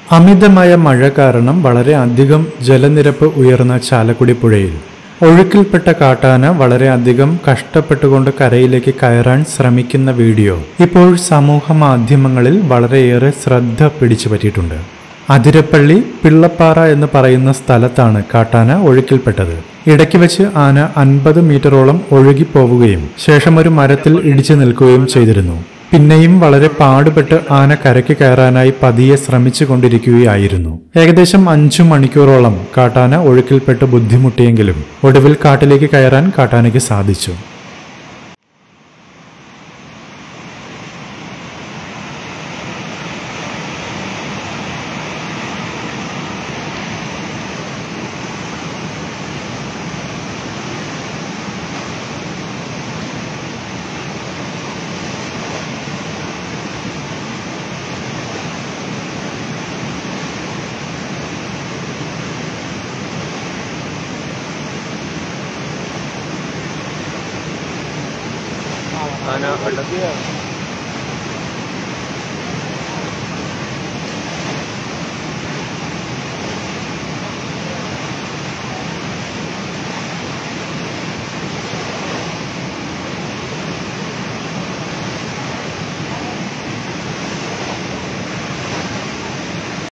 അമിതമായ മഴ കാരണം വളരെ അധികം ജലനിരപ്പ് ഉയർന്ന ചാലക്കുടി പുഴയിൽ ഒഴുക്കിൽപ്പെട്ട കാട്ടാന വളരെ അധികം കഷ്ടപ്പെട്ടുകൊണ്ട് കരയിലേക്ക് കയറാൻ ശ്രമിക്കുന്ന വീഡിയോ ഇപ്പോൾ സമൂഹ മാധ്യമങ്ങളിൽ വളരെയേറെ ശ്രദ്ധ പിടിച്ചു പറ്റിയിട്ടുണ്ട് അതിരപ്പള്ളി പിള്ളപ്പാറ എന്ന് പറയുന്ന സ്ഥലത്താണ് കാട്ടാന ഒഴുക്കിൽപ്പെട്ടത് ഇടയ്ക്ക് വെച്ച് ആന അൻപത് മീറ്ററോളം ഒഴുകിപ്പോവുകയും ശേഷം ഒരു മരത്തിൽ ഇടിച്ചു നിൽക്കുകയും ചെയ്തിരുന്നു പിന്നെയും വളരെ പാടുപെട്ട് ആന കരയ്ക്ക് കയറാനായി പതിയെ ശ്രമിച്ചു കൊണ്ടിരിക്കുകയായിരുന്നു ഏകദേശം അഞ്ചു മണിക്കൂറോളം കാട്ടാന ഒഴുക്കിൽപ്പെട്ട് ബുദ്ധിമുട്ടിയെങ്കിലും ഒടുവിൽ കാട്ടിലേക്ക് കയറാൻ കാട്ടാനയ്ക്ക് സാധിച്ചു ആന വെള്ളത്തിൽ